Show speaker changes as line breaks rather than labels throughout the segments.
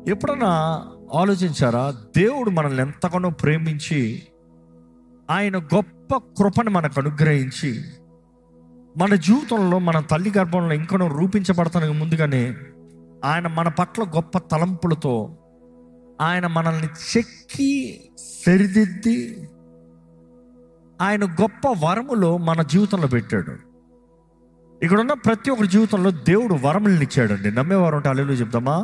ఎప్పుడన్నా ఆలోచించారా దేవుడు మనల్ని ఎంతగానో ప్రేమించి ఆయన గొప్ప కృపను మనకు అనుగ్రహించి మన జీవితంలో మన తల్లి గర్భంలో ఇంకనో రూపించబడతానికి ముందుగానే ఆయన మన పట్ల గొప్ప తలంపులతో ఆయన మనల్ని చెక్కి సరిదిద్ది ఆయన గొప్ప వరములో మన జీవితంలో పెట్టాడు ఇక్కడ ఉన్న ప్రతి ఒక్కరి జీవితంలో దేవుడు వరములను ఇచ్చాడండి నమ్మేవారు ఉంటే అల్లెలు చెప్తామా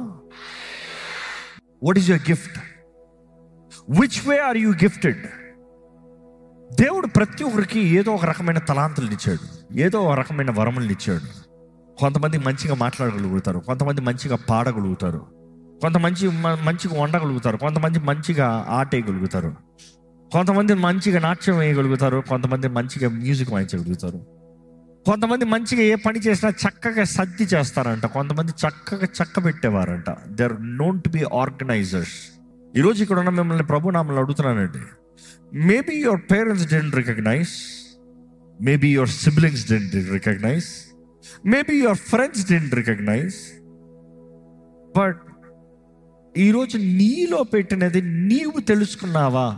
what is your gift which way are you gifted దేవుడు ప్రతి ఒక్కరికి ఏదో ఒక రకమైన తలాంతులను ఇచ్చాడు ఏదో ఒక రకమైన వరములను ఇచ్చాడు కొంతమంది మంచిగా మాట్లాడగలుగుతారు కొంతమంది మంచిగా పాడగలుగుతారు కొంతమంది మ- మంచిగా వండగలుగుతారు కొంతమంది మంచిగా ఆటేయగలుగుతారు కొంతమంది మంచిగా నాట్యం వేయగలుగుతారు కొంతమంది మంచిగా మ్యూజిక్ వాయించగలుగుతారు కొంతమంది మంచిగా ఏ పని చేసినా చక్కగా సర్ది చేస్తారంట కొంతమంది చక్కగా చక్క పెట్టేవారంట they are known to be organisers ఈరోజు ఇక్కడ ఉన్న మిమ్మల్ని ప్రభు నామల్ని అడుగుతున్నానండి maybe your parents didn't recognise maybe your siblings didn't recognise maybe your friends didn't recognise but ఈరోజు నీలో పెట్టినది నీవు తెలుసుకున్నావా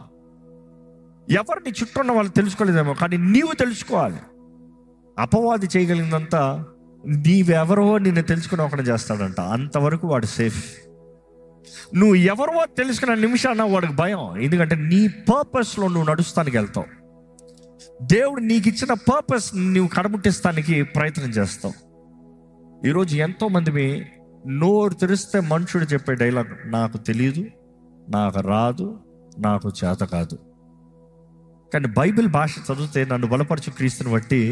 ఎవరిని చుట్టూ ఉన్న వాళ్ళు తెలుసుకోలేదేమో కానీ నీవు తెలుసుకోవాలి అపవాది చేయగలిగినంతా నీవెవరో నిన్ను తెలుసుకుని ఒకటి చేస్తాడంట అంతవరకు వాడు సేఫ్ నువ్వు ఎవరో తెలుసుకున్న నిమిషాన వాడికి భయం ఎందుకంటే నీ పర్పస్లో నువ్వు నడుస్తానికి వెళ్తావు దేవుడు నీకు ఇచ్చిన పర్పస్ నువ్వు కడముట్టిస్తానికి ప్రయత్నం చేస్తావు ఈరోజు ఎంతో మంది నోరు తెరిస్తే మనుషుడు చెప్పే డైలాగ్ నాకు తెలియదు నాకు రాదు నాకు చేత కాదు కానీ బైబిల్ భాష చదివితే నన్ను బలపరచు క్రీస్తుని బట్టి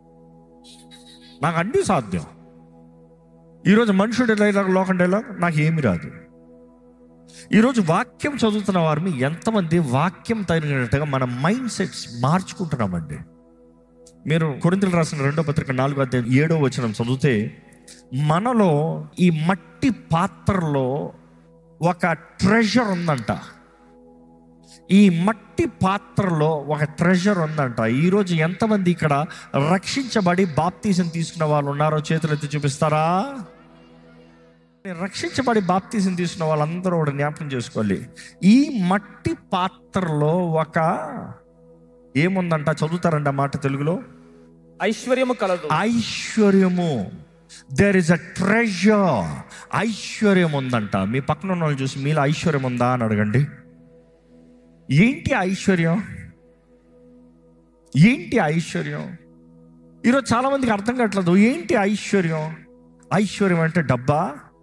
నాకు అన్నీ సాధ్యం ఈరోజు మనుషుడి డైలాగ్ లోకం డైలాగ్ నాకు ఏమి రాదు ఈరోజు వాక్యం చదువుతున్న వారిని ఎంతమంది వాక్యం తగినట్టుగా మన మైండ్ సెట్స్ మార్చుకుంటున్నామండి మీరు కొరింతలు రాసిన రెండో పత్రిక నాలుగో అధ్యాయం ఏడో వచనం చదివితే మనలో ఈ మట్టి పాత్రలో ఒక ట్రెజర్ ఉందంట ఈ మట్టి పాత్రలో ఒక ట్రెజర్ ఉందంట ఈరోజు ఎంతమంది ఇక్కడ రక్షించబడి బాప్తీసం తీసుకున్న వాళ్ళు ఉన్నారో చేతులు ఎత్తి చూపిస్తారా రక్షించబడి బాప్తీసం తీసుకున్న వాళ్ళందరూ కూడా జ్ఞాపకం చేసుకోవాలి ఈ మట్టి పాత్రలో ఒక ఏముందంట చదువుతారంట ఆ మాట తెలుగులో
ఐశ్వర్యము కలదు
ఐశ్వర్యము దేర్ ఇస్ అ ట్రెజర్ ఐశ్వర్యం ఉందంట మీ పక్కన ఉన్న వాళ్ళు చూసి మీలో ఐశ్వర్యం ఉందా అని అడగండి ఏంటి ఐశ్వర్యం ఏంటి ఐశ్వర్యం ఈరోజు చాలా మందికి అర్థం కావట్లేదు ఏంటి ఐశ్వర్యం ఐశ్వర్యం అంటే డబ్బా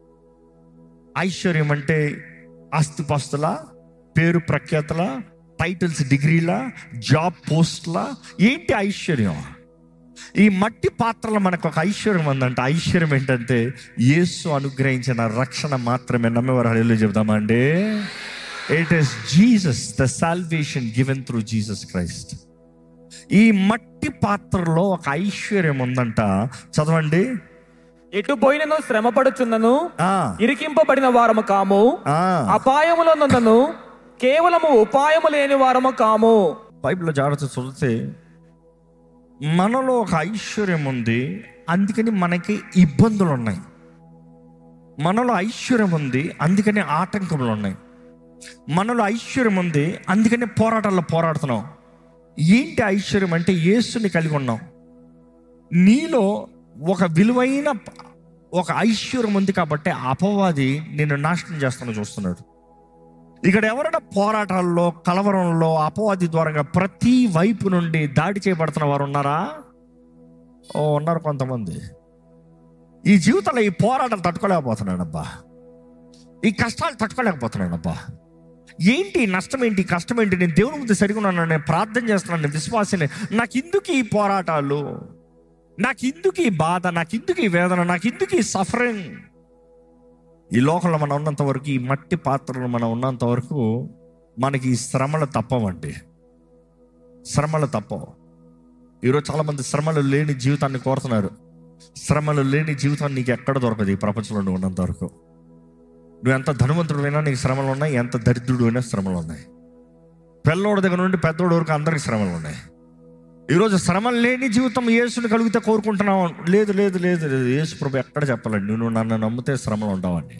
ఐశ్వర్యం అంటే ఆస్తిపాస్తుల పేరు ప్రఖ్యాతల టైటిల్స్ డిగ్రీలా జాబ్ పోస్ట్లా ఏంటి ఐశ్వర్యం ఈ మట్టి పాత్రలో మనకు ఒక ఐశ్వర్యం ఉందంట ఐశ్వర్యం ఏంటంటే యేసు అనుగ్రహించిన రక్షణ మాత్రమే నమ్మేవారు హలో చెబుదామా అండి it is Jesus the salvation given through Jesus Christ ఈ మట్టి పాత్రలో ఒక ఐశ్వర్యం ఉందంట చదవండి
ఎటు పోయినను శ్రమ పడుచున్నను
ఆ,
ఇరికింపబడిన వారము కాము
ఆ.
అపాయములో నన్ను కేవలము ఉపాయము లేని వారము కాము
బైబిల్లో జాగ్రత్త చదివితే మనలో ఒక ఐశ్వర్యం ఉంది అందుకని మనకి ఇబ్బందులు ఉన్నాయి మనలో ఐశ్వర్యం ఉంది అందుకని ఆటంకములు ఉన్నాయి మనలో ఐశ్వర్యం ఉంది అందుకని పోరాటాల్లో పోరాడుతున్నాం ఏంటి ఐశ్వర్యం అంటే యేసుని కలిగి ఉన్నాం నీలో ఒక విలువైన ఒక ఐశ్వర్యం ఉంది కాబట్టి అపవాది నిన్ను నాశనం చేస్తాను చూస్తున్నాడు ఇక్కడ ఎవరైనా పోరాటాల్లో కలవరంలో అపవాది ద్వారా ప్రతి వైపు నుండి దాడి చేయబడుతున్న వారు ఉన్నారా ఓ ఉన్నారు కొంతమంది ఈ జీవితంలో ఈ పోరాటాలు తట్టుకోలేకపోతున్నానబ్బా ఈ కష్టాలు తట్టుకోలేకపోతున్నానబ్బా ఏంటి ఈ నష్టం ఏంటి ఈ కష్టం ఏంటి నేను దేవుని ముందు సరిగా ఉన్నాను నేను ప్రార్థన చేస్తున్నాను విశ్వాసనే నాకు ఇందుకు ఈ పోరాటాలు నాకు ఇందుకు ఈ బాధ నాకు ఇందుకు ఈ వేదన నాకు ఇందుకు ఈ సఫరింగ్ ఈ లోకంలో మనం ఉన్నంత వరకు ఈ మట్టి పాత్రలో మనం ఉన్నంత వరకు మనకి ఈ శ్రమలు తప్పవండి శ్రమలు తప్పవు ఈరోజు చాలామంది శ్రమలు లేని జీవితాన్ని కోరుతున్నారు శ్రమలు లేని జీవితం నీకు ఎక్కడ దొరకదు ఈ ప్రపంచంలో నువ్వు ఉన్నంత వరకు నువ్వు ఎంత ధనవంతుడైనా నీకు శ్రమలు ఉన్నాయి ఎంత దరిద్రుడు అయినా శ్రమలు ఉన్నాయి పిల్లోడి దగ్గర నుండి పెద్దోడి వరకు అందరికి శ్రమలు ఉన్నాయి ఈరోజు శ్రమలు లేని జీవితం యేసుని కలిగితే కోరుకుంటున్నావు లేదు లేదు లేదు లేదు యేసు ప్రభు ఎక్కడ చెప్పాలండి నువ్వు నన్ను నమ్మితే శ్రమలు ఉండవని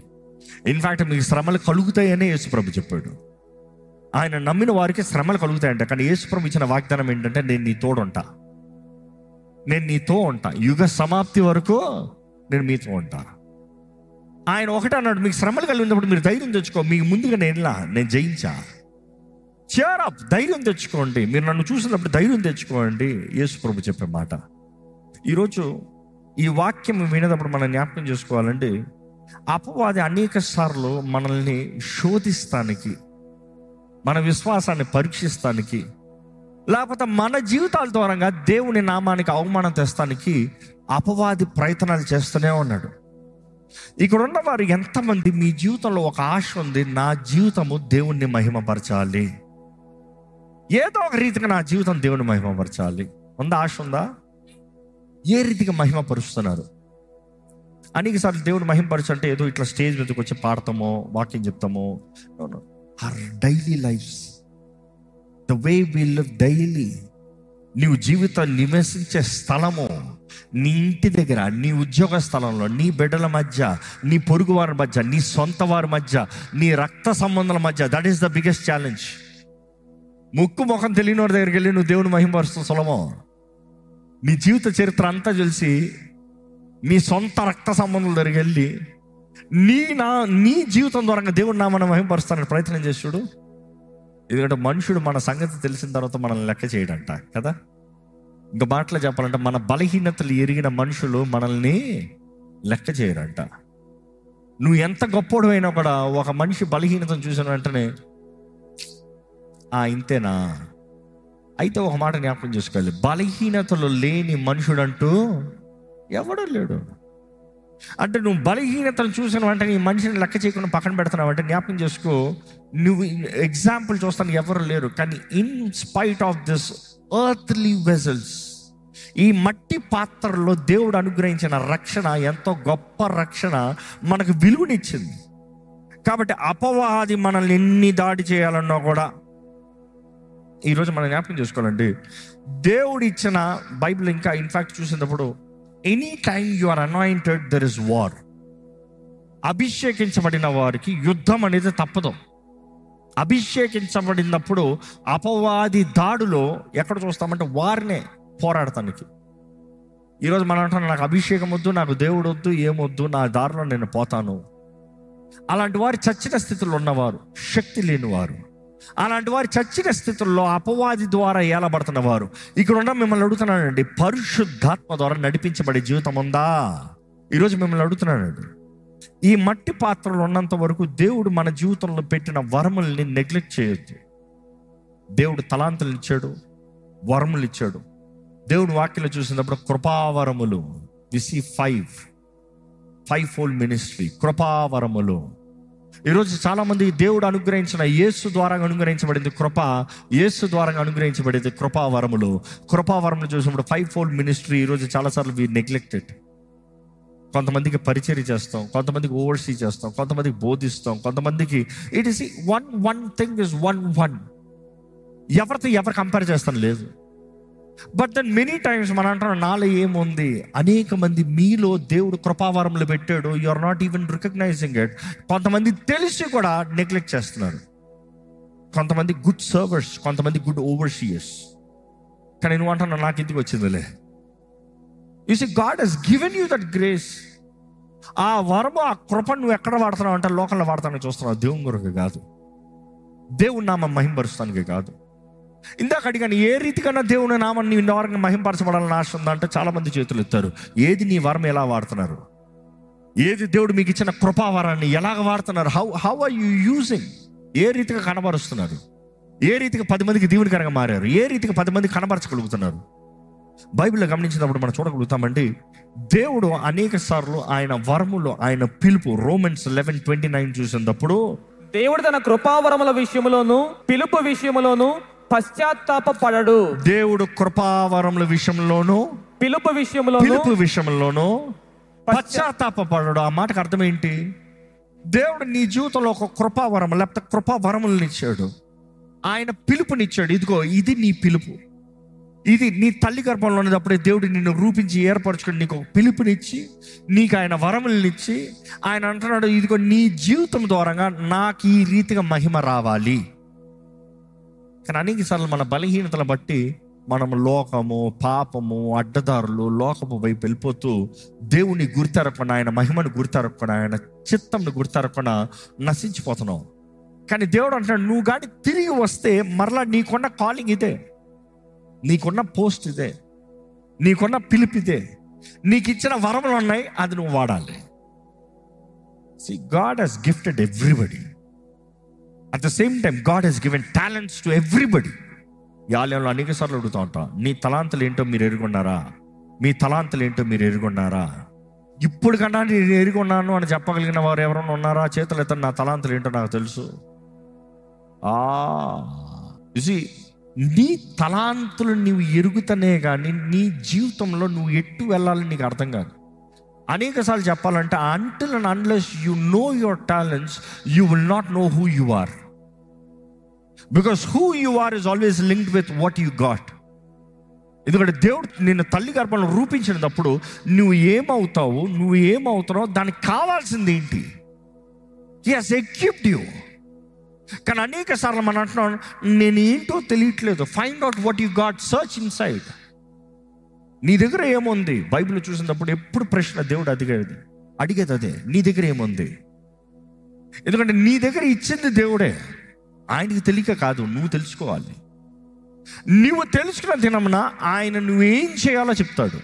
ఇన్ఫాక్ట్ మీకు శ్రమలు కలుగుతాయనే యేసుప్రభు చెప్పాడు ఆయన నమ్మిన వారికి శ్రమలు కలుగుతాయంట కానీ యేసుప్రభు ఇచ్చిన వాగ్దానం ఏంటంటే నేను నీ తోడుంటా నేను నీతో ఉంటా యుగ సమాప్తి వరకు నేను మీతో ఉంటా ఆయన ఒకటే అన్నాడు మీకు శ్రమలు కలిగినప్పుడు మీరు ధైర్యం తెచ్చుకో మీకు ముందుగా నేను ఇలా నేను జయించా చేరప్ ధైర్యం తెచ్చుకోండి మీరు నన్ను చూసినప్పుడు ధైర్యం తెచ్చుకోండి యేసు ప్రభు చెప్పే మాట ఈరోజు ఈ వాక్యం వినేటప్పుడు మనం జ్ఞాపకం చేసుకోవాలంటే అపవాది అనేక సార్లు మనల్ని శోధిస్తానికి మన విశ్వాసాన్ని పరీక్షిస్తానికి లేకపోతే మన జీవితాల ద్వారా దేవుని నామానికి అవమానం తెస్తానికి అపవాది ప్రయత్నాలు చేస్తూనే ఉన్నాడు ఇక్కడ ఉన్న వారు ఎంతమంది మీ జీవితంలో ఒక ఆశ ఉంది నా జీవితము దేవుణ్ణి మహిమపరచాలి ఏదో ఒక రీతిగా నా జీవితం దేవుని మహిమపరచాలి ఉందా ఆశ ఉందా ఏ రీతిగా మహిమపరుస్తున్నారు అనేక సార్లు దేవుని మహిమపరచంటే ఏదో ఇట్లా స్టేజ్ మీదకి వచ్చి పాడతామో వాక్యం చెప్తామో or daily life the way we live daily నీవు జీవితం నివసించే స్థలము నీ ఇంటి దగ్గర నీ ఉద్యోగ స్థలంలో నీ బిడ్డల మధ్య నీ పొరుగు వారి మధ్య నీ సొంత వారి మధ్య నీ రక్త సంబంధాల మధ్య that is the biggest challenge ముక్కు ముఖం తెలియని వారి దగ్గరికి వెళ్ళి నువ్వు దేవుని మహిమపరుస్తూ సులభం నీ జీవిత చరిత్ర అంతా తెలిసి నీ సొంత రక్త సంబంధుల దగ్గరికి వెళ్ళి నీ నా నీ జీవితం ద్వారా దేవుడు నామని మహిమపరుస్తానని ప్రయత్నం చేసి చూడు ఎందుకంటే మనుషుడు మన సంగతి తెలిసిన తర్వాత మనల్ని లెక్క చేయడంట కదా ఇంకా మాటలు చెప్పాలంటే మన బలహీనతలు ఎరిగిన మనుషులు మనల్ని లెక్క చేయరంట నువ్వు ఎంత గొప్పోడు అయినా కూడా ఒక మనిషి బలహీనతను చూసిన వెంటనే ఆ ఇంతేనా అయితే ఒక మాట జ్ఞాపకం చేసుకోవాలి బలహీనతలు లేని మనుషుడంటూ ఎవడూ లేడు అంటే నువ్వు బలహీనతను చూసిన వెంటనే ఈ మనిషిని లెక్క చేయకుండా పక్కన పెడుతున్నావు అంటే జ్ఞాపకం చేసుకో నువ్వు ఎగ్జాంపుల్ చూస్తాను ఎవరు లేరు కానీ in spite of this earthly vessels ఈ మట్టి పాత్రలో దేవుడు అనుగ్రహించిన రక్షణ ఎంతో గొప్ప రక్షణ మనకు విలువనిచ్చింది కాబట్టి అపవాది మనల్ని ఎన్ని దాడి చేయాలన్నా కూడా ఈరోజు మనం జ్ఞాపకం చేసుకోవాలండి దేవుడు ఇచ్చిన బైబిల్ ఇంకా ఇన్ఫాక్ట్ చూసినప్పుడు any time you are anointed there is war అభిషేకించబడిన వారికి యుద్ధం అనేది తప్పదు అభిషేకించబడినప్పుడు అపవాది దాడులో ఎక్కడ చూస్తామంటే వారినే పోరాడటానికి ఈరోజు మనం అంటున్నాం నాకు అభిషేకం వద్దు నాకు దేవుడు వద్దు ఏమొద్దు నా దారిలో నేను పోతాను అలాంటి వారు చచ్చిన స్థితిలో ఉన్నవారు శక్తి లేనివారు అలాంటి వారు చచ్చిన స్థితుల్లో అపవాది ద్వారా ఏలబడుతున్న వారు ఇక్కడ ఉన్న మిమ్మల్ని అడుగుతున్నానండి పరిశుద్ధాత్మ ద్వారా నడిపించబడే జీవితం ఉందా ఈరోజు మిమ్మల్ని అడుగుతున్నానండి ఈ మట్టి పాత్రలు ఉన్నంత వరకు దేవుడు మన జీవితంలో పెట్టిన వరముల్ని నెగ్లెక్ట్ చేయొద్దు దేవుడు తలాంతులు ఇచ్చాడు వరములు ఇచ్చాడు దేవుడు వాక్యలో చూసినప్పుడు కృపావరములు విసి ఫైవ్ ఫైవ్ ఫోల్డ్ మినిస్ట్రీ కృపావరములు ఈరోజు చాలా మంది దేవుడు అనుగ్రహించిన యేసు ద్వారా అనుగ్రహించబడింది కృప యేసు ద్వారా అనుగ్రహించబడింది కృపావరములు కృపావరములు చూసినప్పుడు ఫైవ్ ఫోల్డ్ మినిస్ట్రీ ఈరోజు చాలాసార్లు వీ నెగ్లెక్టెడ్ కొంతమందికి పరిచర్య చేస్తాం కొంతమందికి ఓవర్సీ చేస్తాం కొంతమందికి బోధిస్తాం కొంతమందికి it is one one thing is one one ఎవరితో ఎవరు కంపేర్ చేస్తాం లేదు బట్ దెన్ మెనీ టైమ్స్ మన అంటున్నాం నాలో ఏముంది అనేక మంది మీలో దేవుడు కృపావరంలో పెట్టాడు you are not even recognising it కొంతమంది తెలిసి కూడా నెగ్లెక్ట్ చేస్తున్నారు కొంతమంది గుడ్ సర్వర్స్ కొంతమంది గుడ్ ఓవర్సీయర్స్ కానీ నువ్వు అంటున్నావు నాకు ఇంటికి వచ్చిందిలే you see God has given you that grace ఆ వరము ఆ కృప నువ్వు ఎక్కడ వాడుతున్నావు అంటే లోకంలో వాడతానికి చూస్తున్నావు దేవుని కొరకు కాదు దేవుని నామం మహింపరుస్తానికి కాదు ఇందాక అడిగాను ఏ రీతికన్నా దేవుని నామం నీ వరకు మహింపరచబడాలని ఆశ ఉందంటే చాలా మంది చేతులు ఎత్తారు ఏది నీ వరం ఎలా వాడుతున్నారు ఏది దేవుడు మీకు ఇచ్చిన కృపావరాన్ని ఎలాగ వాడుతున్నారు how how are you using ఏ రీతిగా కనబరుస్తున్నారు ఏ రీతిగా పది మందికి దీవునికరంగా మారారు ఏ రీతిగా పది మంది కనబరచగలుగుతున్నారు బైబిల్లో గమనించినప్పుడు మనం చూడగలుగుతామండి దేవుడు అనేక సార్లు ఆయన వరములో ఆయన పిలుపు రోమన్స్ లెవెన్ ట్వంటీ నైన్ చూసినప్పుడు
దేవుడు తన కృపావరముల విషయములోను పిలుపు విషయములోను పశ్చాత్తాప పడడు
దేవుడు కృపావరముల విషయంలోనూ
పిలుపు విషయములోను
పిలుపు విషయంలోనూ పశ్చాత్తాపడడు ఆ మాటకు అర్థం ఏంటి దేవుడు నీ జీవితంలో ఒక కృపావరం లేకపోతే కృపావరములను ఇచ్చాడు ఆయన పిలుపునిచ్చాడు ఇదిగో ఇది నీ పిలుపు ఇది నీ తల్లి గర్భంలో ఉన్నప్పుడే దేవుడు నిన్ను రూపించి ఏర్పరచుకొని నీకు ఒక పిలుపునిచ్చి నీకు ఆయన వరములనిచ్చి ఆయన అంటున్నాడు ఇదిగో నీ జీవితం ద్వారంగా నాకు ఈ రీతిగా మహిమ రావాలి కానీ అనేక సార్లు మన బలహీనతలు బట్టి మనం లోకము పాపము అడ్డదారులు లోకపు వైపు వెళ్ళిపోతూ దేవుని గుర్తెరకుండా ఆయన మహిమను గుర్తెరకుండా ఆయన చిత్తంను గుర్తెరకుండా నశించిపోతున్నాం కానీ దేవుడు అంటాడు నువ్వు కానీ తిరిగి వస్తే మరలా నీకున్న కాలింగ్ ఇదే నీకున్న పోస్ట్ ఇదే నీకున్న పిలుపు ఇదే నీకు ఇచ్చిన వరములు ఉన్నాయి అది నువ్వు వాడాలి see God has gifted everybody at the same time God has given talents to everybody ఈ ఆలయంలో అనేక సార్లు అడుగుతూ ఉంటాం నీ తలాంతులు ఏంటో మీరు ఎరుగున్నారా మీ తలాంతులు ఏంటో మీరు ఎరుగున్నారా ఇప్పుడు కన్నా నేను ఎరుగున్నాను అని చెప్పగలిగిన వారు ఎవరైనా ఉన్నారా చేతులు ఎత్తండి నా తలాంతులు ఏంటో నాకు తెలుసు ఆ చూసి నీ తలాంతులు నీవు ఎరుగుతనే కానీ నీ జీవితంలో నువ్వు ఎట్టు వెళ్ళాలని నీకు అర్థం కాదు అనేక సార్లు చెప్పాలంటే until and unless you know your talents you will not know who you are because who you are is always linked with what you got ఎందుకంటే దేవుడు నిన్ను తల్లి గర్భంలో రూపించినప్పుడు నువ్వు ఏమవుతావు నువ్వు ఏమవుతున్నావు దానికి కావాల్సింది ఏంటి ఎస్ ఎక్విప్డ్ యూ కానీ అనేక సార్లు మనం అంటున్నాం నేను ఏంటో తెలియట్లేదు find out what you got search inside నీ దగ్గర ఏముంది బైబిల్ చూసినప్పుడు ఎప్పుడు ప్రశ్న దేవుడు అడిగేది అడిగేది అదే నీ దగ్గర ఏముంది ఎందుకంటే నీ దగ్గర ఇచ్చింది దేవుడే ఆయనకి తెలియక కాదు నువ్వు తెలుసుకోవాలి నువ్వు తెలుసుకున్న దినమున ఆయన నువ్వేం చేయాలో చెప్తాడు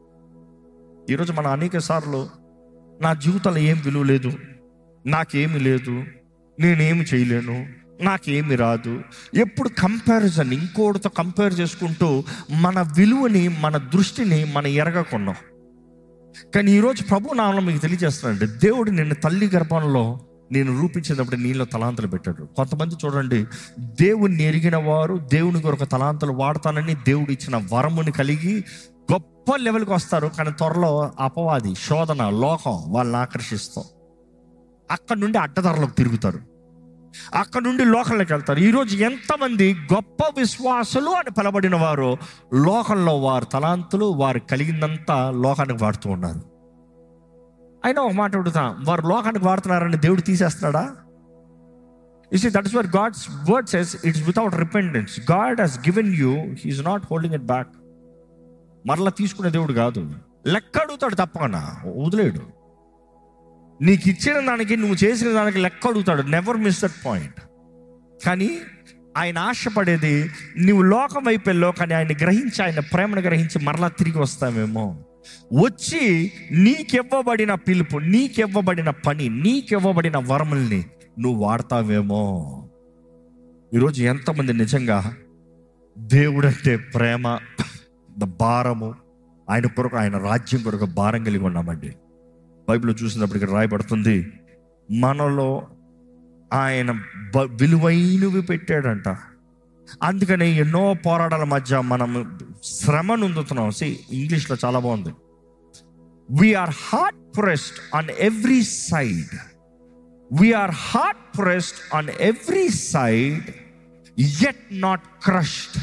ఈరోజు మన అనేక సార్లు నా జీవితంలో ఏం విలువ లేదు నాకేమి లేదు నేనేమి చేయలేను నాకేమి రాదు ఎప్పుడు కంపారిజన్ ఇంకోటితో కంపేర్ చేసుకుంటూ మన విలువని మన దృష్టిని మన ఎరగకున్నాం కానీ ఈరోజు ప్రభు నామలో మీకు తెలియజేస్తున్నాడు దేవుడు నిన్ను తల్లి గర్భంలో నేను రూపించినప్పుడు నీలో తలాంతలు పెట్టాడు కొంతమంది చూడండి దేవుణ్ణి ఎరిగిన వారు దేవుని కొరకు తలాంతలు వాడతానని దేవుడు ఇచ్చిన వరముని కలిగి గొప్ప లెవెల్కి వస్తారు కానీ త్వరలో అపవాది శోధన లోకం వాళ్ళని ఆకర్షిస్తాం అక్కడ నుండి అడ్డదారులకు తిరుగుతారు అక్కడ నుండి లోకంలోకి వెళ్తారు ఈరోజు ఎంతమంది గొప్ప విశ్వాసులు అని పిలబడిన వారు లోకంలో వారి తలాంతులు వారు కలిగిందంతా లోకానికి వాడుతూ ఉన్నారు అయినా ఒక మాట అడుగుతా వారు లోకానికి వాడుతున్నారని దేవుడు తీసేస్తున్నాడా you see that is our God's word says it's without repentance God has given you he's not holding it back మరలా తీసుకునే దేవుడు కాదు లెక్క అడుగుతాడు తప్పకుండా వదిలేడు నీకు ఇచ్చిన దానికి నువ్వు చేసిన దానికి లెక్క అడుగుతాడు నెవర్ మిస్ దట్ పాయింట్ కానీ ఆయన ఆశపడేది నువ్వు లోకం వైపు వెళ్ళావు కానీ ఆయన గ్రహించి ఆయన ప్రేమను గ్రహించి మరలా తిరిగి వస్తావేమో వచ్చి నీకివ్వబడిన పిలుపు నీకివ్వబడిన పని నీకివ్వబడిన వరముల్ని నువ్వు వాడతావేమో ఈరోజు ఎంతమంది నిజంగా దేవుడంటే ప్రేమ ద భారము ఆయన కొరకు ఆయన రాజ్యం కొరకు భారం కలిగి ఉన్నామండి బైబిల్ చూసినప్పుడు ఇక్కడ రాయబడుతుంది మనలో ఆయన బ- విలువైనవి పెట్టాడంట అందుకని ఎన్నో పోరాటాల మధ్య మనం శ్రమ నొందుతున్నాం సి ఇంగ్లీష్లో చాలా బాగుంది we're hard pressed on every side we're hard pressed on every side yet not crushed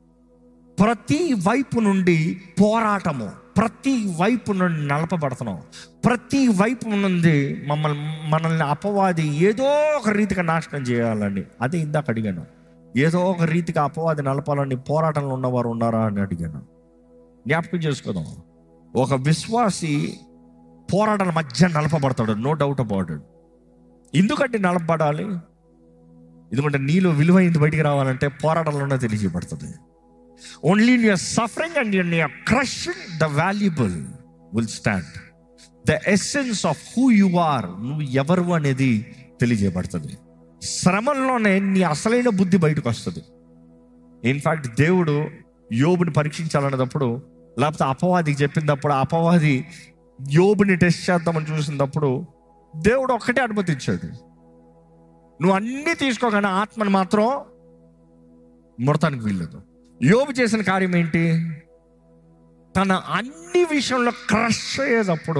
ప్రతి వైపు నుండి పోరాటము ప్రతి వైపు నుండి నలపబడుతున్నాం ప్రతి వైపు నుండి మమ్మల్ని మనల్ని అపవాది ఏదో ఒక రీతిగా నాశనం చేయాలని అదే ఇందాక అడిగాను ఏదో ఒక రీతిగా అపవాది నలపాలని పోరాటంలో ఉన్నవారు ఉన్నారా అని అడిగాను జ్ఞాపకం చేసుకుందాం ఒక విశ్వాసి పోరాటాల మధ్య నలపబడతాడు నో డౌట్ అబౌట్ ఇట్ ఎందుకంటే నలపబడాలి ఎందుకంటే నీలో విలువైంది బయటికి రావాలంటే పోరాటంలోనే తెలియజేయబడుతుంది only in your suffering and in your crushing the valuable will stand the essence of who you are నువ్వు ఎవరు అనేది తెలియజేయబడుతుంది శ్రమల్లోనే నీ అసలైన బుద్ధి బయటకు వస్తుంది ఇన్ఫాక్ట్ దేవుడు యోబుని పరీక్షించాలన్నప్పుడు లేకపోతే అపవాదికి చెప్పినప్పుడు ఆ అపవాది యోబుని టెస్ట్ చేద్దామని చూసినప్పుడు దేవుడు ఒక్కటే అనుమతించాడు నువ్వు అన్నీ తీసుకోగానే ఆత్మని మాత్రం ముడతానికి వీల్లేదు యోబు చేసిన కార్యం ఏంటి తన అన్ని విషయంలో క్రష్ అయ్యేటప్పుడు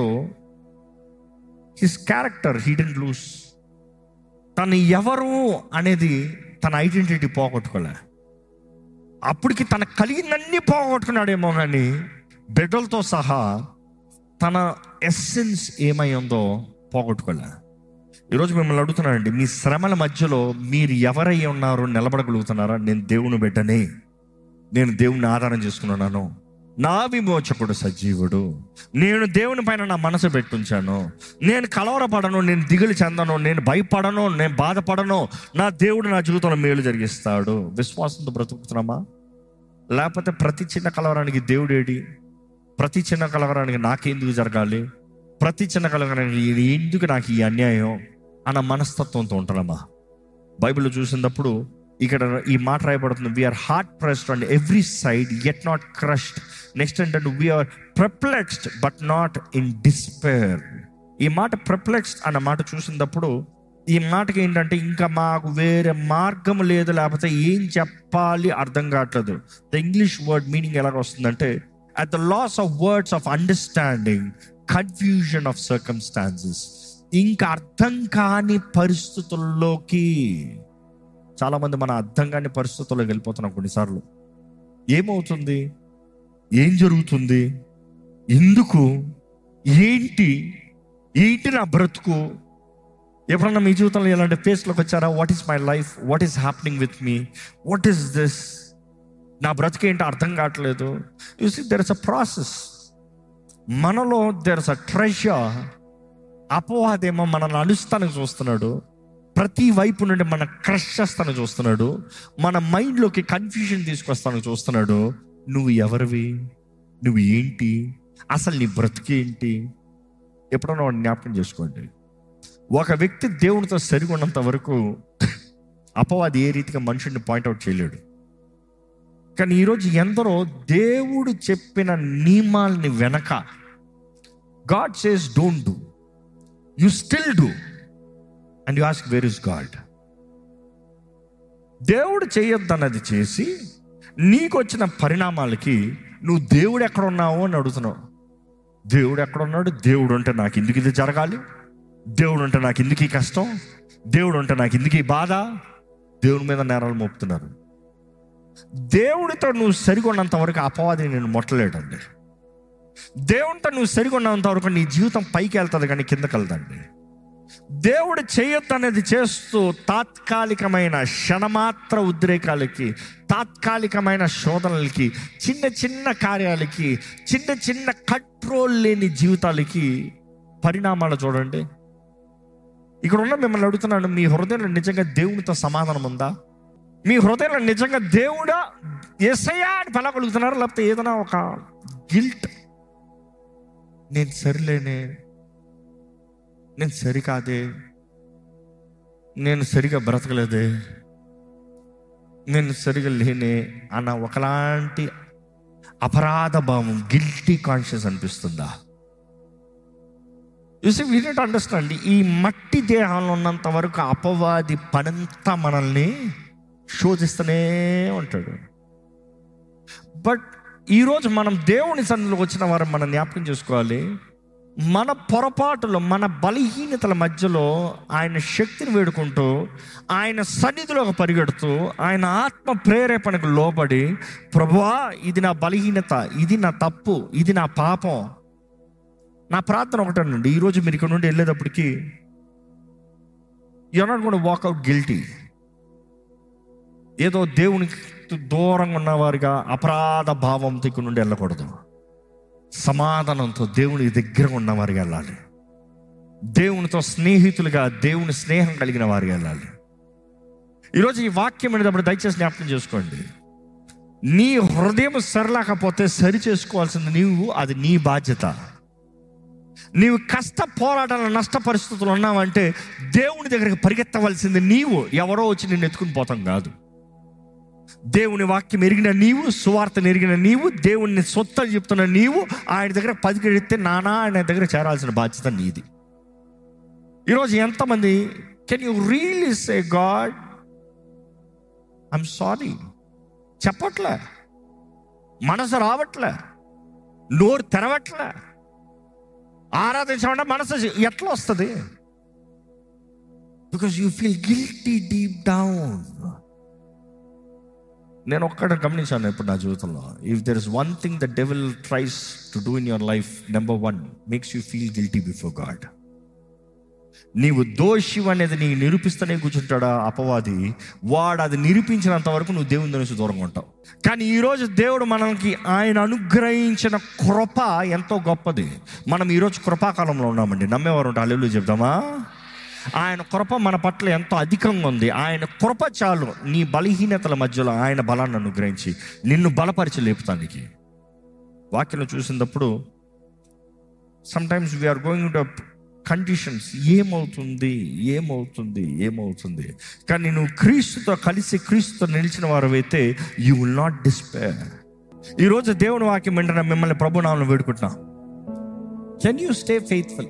హిస్ క్యారెక్టర్ హీడెన్ లూస్ తను ఎవరు అనేది తన ఐడెంటిటీ పోగొట్టుకోలే అప్పటికి తన కలిగినన్ని పోగొట్టుకున్నాడేమో కానీ బిడ్డలతో సహా తన ఎస్సెన్స్ ఏమై ఉందో పోగొట్టుకోలే ఈరోజు మిమ్మల్ని అడుగుతున్నానండి మీ శ్రమల మధ్యలో మీరు ఎవరై ఉన్నారో నిలబడగలుగుతున్నారా నేను దేవుని బిడ్డనే నేను దేవుని ఆధారం చేసుకున్నాను నా విమోచకుడు సజీవుడు నేను దేవుని పైన నా మనసు పెట్టుంచాను నేను కలవరపడను నేను దిగులు చెందను నేను భయపడను నేను బాధపడను నా దేవుడు నా జీవితంలో మేలు జరిగిస్తాడు విశ్వాసంతో బ్రతుకుతున్నామా లేకపోతే ప్రతి చిన్న కలవరానికి దేవుడు ఏడి ప్రతి చిన్న కలవరానికి నాకెందుకు జరగాలి ప్రతి చిన్న కలవరానికి ఇది ఎందుకు నాకు ఈ అన్యాయం అన్న మనస్తత్వంతో ఉంటున్నామా బైబిల్ చూసినప్పుడు ఇక్కడ ఈ మాట రాయబడుతుంది we're hard pressed on every side yet not crushed next ఏంటంటే we're perplexed but not in despair ఈ మాట ప్రప్లెక్స్డ్ అన్న మాట చూసినప్పుడు ఈ మాటకి ఏంటంటే ఇంకా మాకు వేరే మార్గం లేదు లేకపోతే ఏం చెప్పాలి అర్థం కావట్లేదు ద ఇంగ్లీష్ వర్డ్ మీనింగ్ ఎలాగ వస్తుందంటే at the loss of words of understanding confusion of circumstances ఇంకా అర్థం కాని పరిస్థితుల్లోకి చాలా మంది మన అర్థం కాని పరిస్థితుల్లోకి వెళ్ళిపోతున్నాం కొన్నిసార్లు ఏమవుతుంది ఏం జరుగుతుంది ఎందుకు ఏంటి ఏంటి నా బ్రతుకు ఎప్పుడన్నా మీ జీవితంలో ఇలాంటి ఫేస్లోకి వచ్చారా what is my life what is happening with me what is this నా బ్రతుకు ఏంటో అర్థం కావట్లేదు you see there is a process మనలో దెర్ ఇస్ అ ట్రెషర్ అపవాదేమో మనల్ని అలుస్తానికి చూస్తున్నాడు ప్రతి వైపు నుండి మన క్రష్ చేస్తాను చూస్తున్నాడు మన మైండ్లోకి కన్ఫ్యూజన్ తీసుకొస్తాను చూస్తున్నాడు నువ్వు ఎవరివి నువ్వు ఏంటి అసలు నీ బ్రతికేంటి ఎప్పుడన్నా వాడిని జ్ఞాపకం చేసుకోండి ఒక వ్యక్తి దేవునితో సరిగా ఉన్నంత వరకు అపవాది ఏ రీతిగా మనుషుడిని పాయింట్అవుట్ చేయలేడు కానీ ఈరోజు ఎందరో దేవుడు చెప్పిన నియమాల్ని వెనక God says don't do you still do and you ask where is God దేవుడు చేయొద్దన్నది చేసి నీకు వచ్చిన పరిణామాలకి నువ్వు దేవుడు ఎక్కడ ఉన్నావు అని అడుగుతున్నావు దేవుడు ఎక్కడ ఉన్నాడు దేవుడు అంటే నాకు ఎందుకు ఇది జరగాలి దేవుడు అంటే నాకు ఎందుకు ఈ కష్టం దేవుడు అంటే నాకు ఎందుకు ఈ బాధ దేవుడి మీద నేరాలు మోపుతున్నారు దేవుడితో నువ్వు సరిగొన్నంత వరకు అపవాది నేను మొట్టలేడండి దేవునితో నువ్వు సరిగొన్నంత వరకు నీ జీవితం పైకి వెళ్తుంది కానీ కిందకి వెళ్తండి దేవుడు చేయొద్దు అనేది చేస్తూ తాత్కాలికమైన క్షణమాత్ర ఉద్రేకాలకి తాత్కాలికమైన శోధనలకి చిన్న చిన్న కార్యాలకి చిన్న చిన్న కంట్రోల్ లేని జీవితాలకి పరిణామాలు చూడండి ఇక్కడ ఉన్న మిమ్మల్ని అడుగుతున్నాను మీ హృదయంలో నిజంగా దేవునితో సమాధానం ఉందా మీ హృదయంలో నిజంగా దేవుడా ఎసయా అని పలకలుగుతున్నారా లేకపోతే ఏదైనా ఒక గిల్ట్ నేను సరిలేనే నేను సరికాదే నేను సరిగా బ్రతకలేదే నేను సరిగా లేనే అన్న ఒకలాంటి అపరాధ భావం గిల్టీ కాన్షియస్ అనిపిస్తుందా చూసి వీ నీట్ అండర్స్టాండ్ ఈ మట్టి దేహంలో ఉన్నంత వరకు అపవాది పనంతా మనల్ని శోధిస్తూనే ఉంటాడు బట్ ఈరోజు మనం దేవుని సన్నిధిలోకి వచ్చిన వారు మనం జ్ఞాపకం చేసుకోవాలి మన పొరపాటులో మన బలహీనతల మధ్యలో ఆయన శక్తిని వేడుకుంటూ ఆయన సన్నిధిలోకి పరిగెడుతూ ఆయన ఆత్మ ప్రేరేపణకు లోబడి ప్రభువా ఇది నా బలహీనత ఇది నా తప్పు ఇది నా పాపం నా ప్రార్థన ఒకటేనండి ఈరోజు మీరు ఇక్కడ నుండి వెళ్ళేటప్పటికి యూఆర్ నాట్ కూడా వాక్అవుట్ గిల్టీ ఏదో దేవునికి దూరంగా ఉన్నవారిగా అపరాధ భావంతో ఇక్కడ నుండి వెళ్ళకూడదు సమాధానంతో దేవుని దగ్గర ఉన్నవారిగా వెళ్ళాలి దేవునితో స్నేహితులుగా దేవుని స్నేహం కలిగిన వారిగా వెళ్ళాలి ఈరోజు ఈ వాక్యం అనేటప్పుడు దయచేసి జ్ఞాపకం చేసుకోండి నీ హృదయం సరిలేకపోతే సరి చేసుకోవాల్సింది నీవు అది నీ బాధ్యత నీవు కష్ట పోరాటాల నష్ట పరిస్థితులు ఉన్నావంటే దేవుని దగ్గరికి పరిగెత్తవలసింది నీవు ఎవరో వచ్చి నిన్ను ఎత్తుకుని పోతాం కాదు దేవుని వాక్యం ఎరిగిన నీవు సువార్తను ఎరిగిన నీవు దేవుని సొత్తలు చెప్తున్న నీవు ఆయన దగ్గర పదికెడితే నానా ఆయన దగ్గర చేరాల్సిన బాధ్యత నీది ఈరోజు ఎంతమంది can you really say God I'm sorry చెప్పట్లే మనసు రావట్లే నోరు తెరవట్లే ఆరాధించమంటే మనసు ఎట్లా వస్తుంది because you feel guilty deep down నేను ఒక్కడ గమనించాను ఇప్పుడు నా జీవితంలో if there is one thing the devil tries to do in your life number one makes you feel guilty before God నీవు దోషి అనేది నీ నిరూపిస్తూనే కూర్చుంటాడా అపవాది వాడు అది నిరూపించినంత వరకు నువ్వు దేవుని నుంచి దూరంగా ఉంటావు కానీ ఈరోజు దేవుడు మనకి ఆయన అనుగ్రహించిన కృప ఎంతో గొప్పది మనం ఈరోజు కృపాకాలంలో ఉన్నామండి నమ్మేవారు ఉంటే అల్లెలు చెప్దామా ఆయన కృప మన పట్ల ఎంతో అధికంగా ఉంది ఆయన కృప చాలు నీ బలహీనతల మధ్యలో ఆయన బలాన్ని అనుగ్రహించి నిన్ను బలపరిచి లేపుతానికి వాక్యం చూసినప్పుడు sometimes we're going to conditions ఏమవుతుంది ఏమవుతుంది ఏమవుతుంది కానీ నువ్వు క్రీస్తుతో కలిసి క్రీస్తుతో నిలిచిన వారు అయితే యూ విల్ నాట్ డిస్పేర్ ఈరోజు దేవుని వాక్యం వెంటనే మిమ్మల్ని ప్రభునామను వేడుకుంటున్నా కెన్ యూ స్టే ఫెయిత్ఫుల్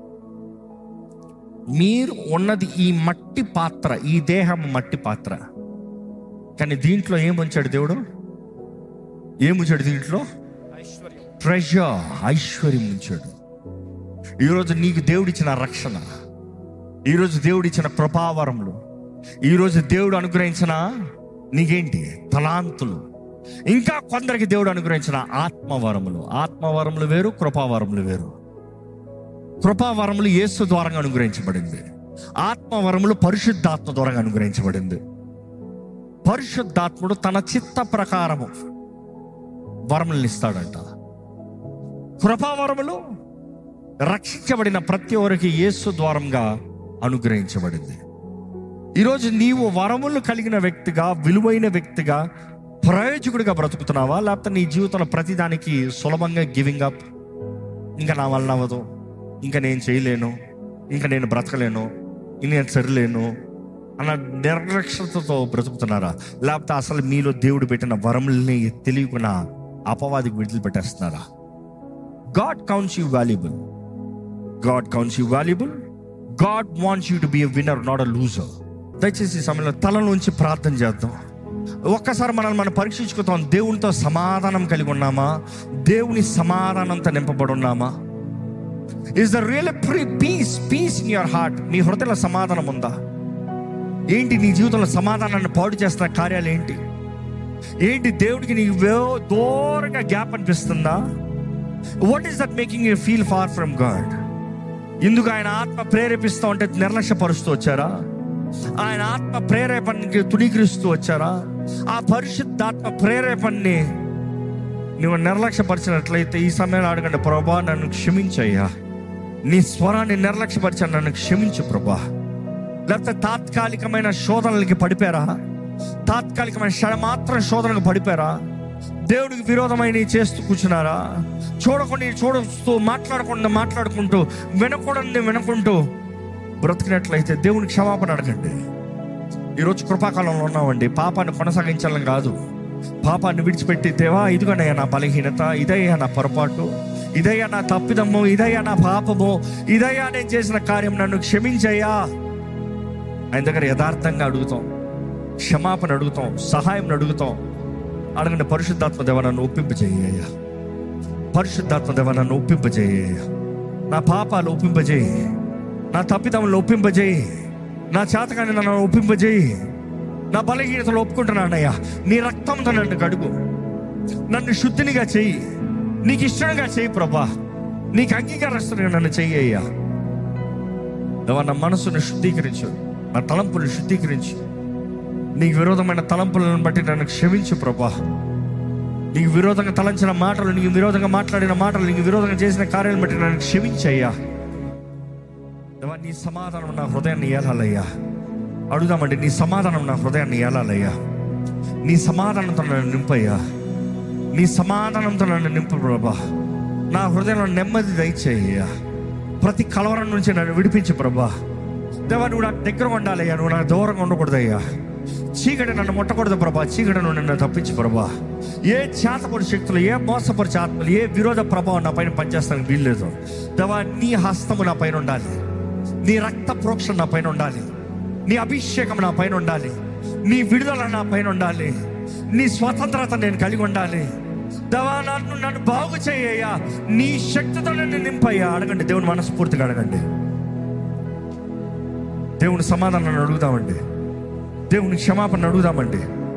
మీరు ఉన్నది ఈ మట్టి పాత్ర ఈ దేహం మట్టి పాత్ర కానీ దీంట్లో ఏముంచాడు దేవుడు ఏముంచాడు దీంట్లో
ఐశ్వర్యం
ట్రెజర్ ఐశ్వర్యం ఉంచాడు ఈరోజు నీకు దేవుడిచ్చిన రక్షణ ఈరోజు దేవుడిచ్చిన కృపావరములు ఈరోజు దేవుడు అనుగ్రహించిన నీకేంటి తలాంతులు ఇంకా కొందరికి దేవుడు అనుగ్రహించిన ఆత్మవరములు ఆత్మవరములు వేరు కృపావరములు వేరు కృపావరములు యేసు ద్వారంగా అనుగ్రహించబడింది ఆత్మవరములు పరిశుద్ధాత్మ ద్వారంగా అనుగ్రహించబడింది పరిశుద్ధాత్ముడు తన చిత్త ప్రకారము వరములను ఇస్తాడంట కృపావరములు రక్షించబడిన ప్రతి ఒక్కరికి యేసు ద్వారంగా అనుగ్రహించబడింది ఈరోజు నీవు వరములు కలిగిన వ్యక్తిగా విలువైన వ్యక్తిగా ప్రయోజకుడిగా బ్రతుకుతున్నావా లేకపోతే నీ జీవితంలో ప్రతిదానికి సులభంగా గివింగ్ అప్ ఇంకా నా వల్ల అవ్వదు ఇంకా నేను చేయలేను ఇంకా నేను బ్రతకలేను ఇంక నేను సరిలేను అన్న నిర్లక్ష్యతతో బ్రతుకుతున్నారా లేకపోతే అసలు మీలో దేవుడు పెట్టిన వరముల్ని తెలియకుండా అపవాదికి విడుదల పెట్టేస్తున్నారా God counts you valuable God counts you valuable God wants you to be a winner not a loser దయచేసి ఈ సమయంలో తల నుంచి ప్రార్థన చేద్దాం ఒక్కసారి మనల్ని మనం పరీక్షించుకుంటాం దేవునితో సమాధానం కలిగి ఉన్నామా దేవుని సమాధానంతో నింపబడి ఉన్నామా is the real peace peace in your heart నీ హృదయంలో సమాధానం ఉందా ఏంటి నీ జీవితంలో సమాధానాన్ని పాడు చేస్తున్న కార్యాలు ఏంటి ఏంటి దేవుడికి నీకు వే- దూరంగా గ్యాప్ అనిపిస్తుందా what is that making you feel far from God ఇందుకు ఆయన ఆత్మ ప్రేరేపిస్తూ ఉంటే నిర్లక్ష్యపరుస్తూ వచ్చారా ఆయన ఆత్మ ప్రేరేపణకి తుణీకరిస్తూ వచ్చారా ఆ పరిశుద్ధాత్మ ప్రేరేపణని నువ్వు నిర్లక్ష్యపరిచినట్లయితే ఈ సమయంలో అడగండి ప్రభా నన్ను క్షమించయ్యా నీ స్వరాన్ని నిర్లక్ష్యపరిచాను నన్ను క్షమించు ప్రభా లేకపోతే తాత్కాలికమైన శోధనలకి పడిపోయారా తాత్కాలికమైన క్షణ మాత్రం శోధనకు పడిపోయారా దేవుడికి విరోధమైన చేస్తూ కూర్చున్నారా చూడకుండా చూడస్తూ మాట్లాడకుండా మాట్లాడుకుంటూ వినకూడని వినకుంటూ బ్రతికినట్లయితే దేవుని క్షమాపణ అడగండి ఈరోజు కృపాకాలంలో ఉన్నామండి పాపాన్ని కొనసాగించాలని కాదు పాపాన్ని విడిచిపెట్టి దేవా ఇదిగోనయ్యా నా బలహీనత ఇదయ్యా నా పొరపాటు ఇదయ్యా నా తప్పిదమ్ము ఇదయ్యా నా పాపము ఇదయ్యా నేను చేసిన కార్యం నన్ను క్షమించయ్యా ఆయన దగ్గర యథార్థంగా అడుగుతాం క్షమాపణ అడుగుతాం సహాయం అడుగుతాం అడగండి పరిశుద్ధాత్మ దేవ నన్ను ఒప్పింపజేయ్యా పరిశుద్ధాత్మ దేవ నన్ను ఒప్పింపజేయ్యా నా పాపాలు ఒప్పింపజేయి నా తప్పిదములు ఒప్పింపజేయి నా చేతకాన్ని నన్ను ఒప్పింపజేయి నా బలహీనతలు ఒప్పుకుంటున్నానయ్యా నీ రక్తంతో నన్ను కడుగు నన్ను శుద్ధినిగా చెయ్యి నీకు ఇష్టంగా చెయ్యి ప్రభా నీకు అంగీకారస్తునిగా నన్ను చెయ్యయ్యా దేవా నా మనసును శుద్ధీకరించు నా తలంపులను శుద్ధీకరించు నీకు విరోధమైన తలంపులను బట్టి నన్ను క్షమించు ప్రభా నీకు విరోధంగా తలంచిన మాటలు నీకు విరోధంగా మాట్లాడిన మాటలు నీకు విరోధంగా చేసిన కార్యాలను బట్టి నన్ను క్షమించయ్యా దేవా నీ సమాధానం నా హృదయాన్ని ఏలాలయ్యా అడుగుదామండి నీ సమాధానం నా హృదయాన్ని ఏలాలయ్యా నీ సమాధానంతో నన్ను నింపయ్యా నీ సమాధానంతో నన్ను నింపు ప్రభా నా హృదయంలో నెమ్మది దయచేయ్యా ప్రతి కలవరం నుంచి నన్ను విడిపించు ప్రభా దేవా నువ్వు నాకు దగ్గర ఉండాలయ్యా నువ్వు నాకు దూరంగా ఉండకూడదయ్యా చీకటి నన్ను ముట్టకూడదు ప్రభా చీకటి నుండి నన్ను తప్పించు ప్రభా ఏ చేతపడి శక్తులు ఏ మోసపరిచే ఆత్మలు ఏ విరోధ ప్రభావం నా పైన పనిచేస్తానికి వీల్లేదు దేవా నీ హస్తము నా పైన ఉండాలి నీ రక్త ప్రోక్షణ నా పైన ఉండాలి నీ అభిషేకం నా పైన ఉండాలి నీ విడుదల నా పైన ఉండాలి నీ స్వతంత్రత నేను కలిగి ఉండాలి దేవా నన్ను నన్ను బాగు చేయ్యా నీ శక్తితో నన్ను నింపయ్యా అడగండి దేవుని మనస్ఫూర్తిగా అడగండి దేవుని సమాధానాన్ని అడుగుదామండి దేవుని క్షమాపణ అడుగుదామండి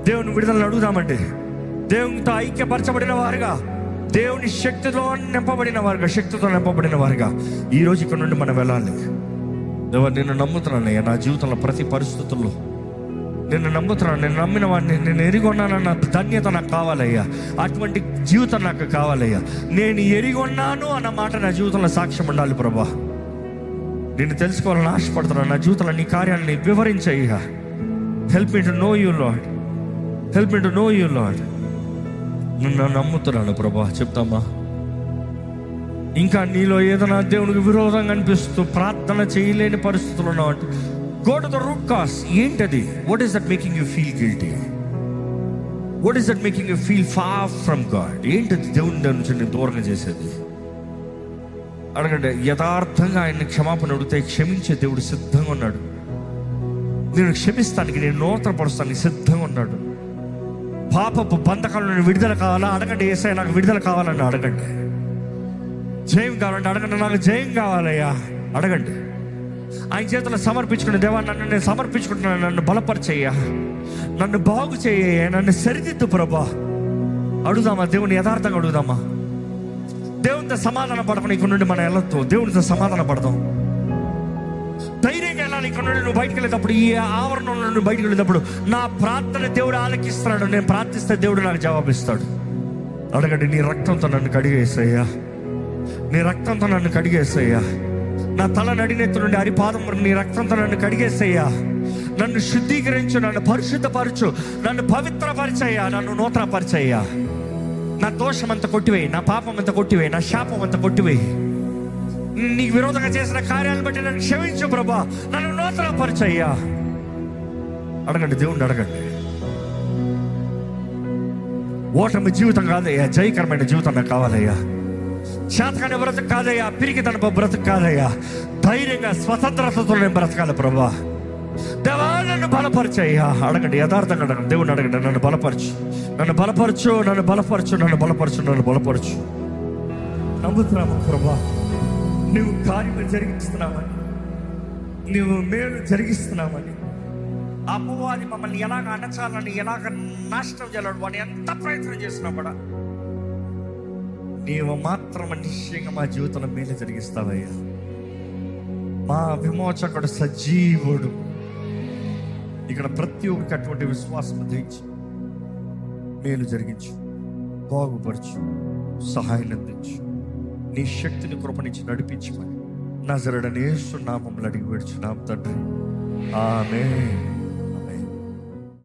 దేవుని విడుదలను అడుగుదామండి దేవునితో ఐక్యపరచబడిన వారుగా దేవుని శక్తితో నింపబడిన వారుగా శక్తితో నింపబడిన వారుగా ఈ రోజు ఇక్కడ నుండి మనం వెళ్ళాలి దేవా నిన్ను నమ్ముతున్నానయ్యా నా జీవితంలో ప్రతి పరిస్థితుల్లో నిన్ను నమ్ముతున్నాను నేను నమ్మిన వాడిని నేను ఎరిగొన్నానన్న ధన్యత నాకు కావాలయ్యా అటువంటి జీవితం నాకు కావాలయ్యా నేను ఎరిగొన్నాను అన్న మాట నా జీవితంలో సాక్ష్యం ఉండాలి ప్రభా నేను తెలుసుకోవాలని ఆశపడుతున్నాను నా జీవితంలో నీ కార్యాలని వివరించయ్యా help me to know you Lord help me to know you Lord నిన్ను నమ్ముతున్నాను ప్రభా చెప్తామా ఇంకా నీలో ఏదైనా దేవునికి విరోధంగా అనిపిస్తూ ప్రార్థన చేయలేని పరిస్థితులు ఉన్నావంటే go to the root cause ఏంటది what is that making you feel guilty what is that making you feel far from God ఏంటది దేవుని దగ్గర నుంచి నేను దూరంగా చేసేది అడగండి యథార్థంగా ఆయన్ని క్షమాపణ అడిగితే క్షమించే దేవుడు సిద్ధంగా ఉన్నాడు నేను క్షమిస్తానికి నేను నూతన పరుస్తానికి సిద్ధంగా ఉన్నాడు పాపపు బంధకాల నుండి విడుదల కావాలా అడగండి ఏసై నాకు విడుదల కావాలని అడగండి జయం కావాలంటే అడగండి నాకు జయం కావాలయ్యా అడగండి ఆయన చేతులు సమర్పించుకుని దేవా నన్ను నేను సమర్పించుకుంటున్నాను నన్ను బలపరిచేయ్యా నన్ను బాగు చేయ నన్ను సరిదిద్దు ప్రభా అడుగుదామా దేవుని యథార్థంగా అడుగుదామా దేవునితో సమాధాన పడకుండా ఇక్కడ నుండి మనం వెళ్ళొద్దు దేవునితో సమాధాన పడదాం ధైర్యంగా వెళ్ళాలి ఇక్కడ నుండి నువ్వు బయటకు వెళ్ళేటప్పుడు ఈ ఆవరణం నుండి బయటకు వెళ్ళేటప్పుడు నా ప్రార్థన దేవుడు ఆలకిస్తున్నాడు నేను ప్రార్థిస్తే దేవుడు నాకు జవాబిస్తాడు అడగండి నీ రక్తంతో నన్ను కడిగేసయ్యా నీ రక్తంతో నన్ను కడిగేసయ్యా నా తల నడినెత్తు నుండి అరిపాదం వరకు నీ రక్తంతో నన్ను కడిగేసయ్యా నన్ను శుద్ధీకరించు నన్ను పరిశుద్ధపరచు నన్ను పవిత్రపరిచయ్యా నన్ను నూతనపరిచయ్యా నా దోషం అంతా కొట్టివేయి నా పాపం అంతా కొట్టివేయి నా శాపం అంతా కొట్టివేయి నీకు విరోధంగా చేసిన కార్యాలను బట్టి నన్ను క్షమించు ప్రభా నన్ను నూతన పరిచయ్యా అడగండి దేవుణ్ణి అడగండి ఓటమి జీవితం కాదయ్యా జయకరమైన జీవితం నాకు కావాలయ్యా శాతకాన్ని బ్రతుకు కాదయ్యా పిరికి తన బ్రతుకు కాదయ్యా ధైర్యంగా స్వతంత్రతతో నేను బ్రతకాలి ప్రభా దేవా నన్ను బలపరచయ్యా అడగండి యథార్థంగా అడగండి దేవుని అడగండి నన్ను బలపరచు నన్ను బలపరచు నన్ను బలపరచు నన్ను బలపరచు నన్ను బలపరచు నమ్ముతున్నాము ప్రభా నువ్వు కార్యము జరిగిస్తున్నావని నువ్వు మేలు జరిగిస్తున్నావని అమ్మవారి మమ్మల్ని ఎలాగ అణచాలని ఎలాగ నాశనం చేయాలని వాడిని ఎంత ప్రయత్నం చేసినా కూడా నీవు మాత్రం నిశ్చయంగా మా జీవితంలో మేలు జరిగిస్తావయ్యా మా విమోచకుడు సజీవుడు ఇక్కడ ప్రతి ఒక్కరికి అటువంటి విశ్వాసం ధరించి మేలు జరిగించు బాగుపరచు సహాయం అందించు నీ శక్తిని కృపణించి నడిపించమని నజరడనేసు నామములు అడిగి పెడుచున్నాం తండ్రి ఆమె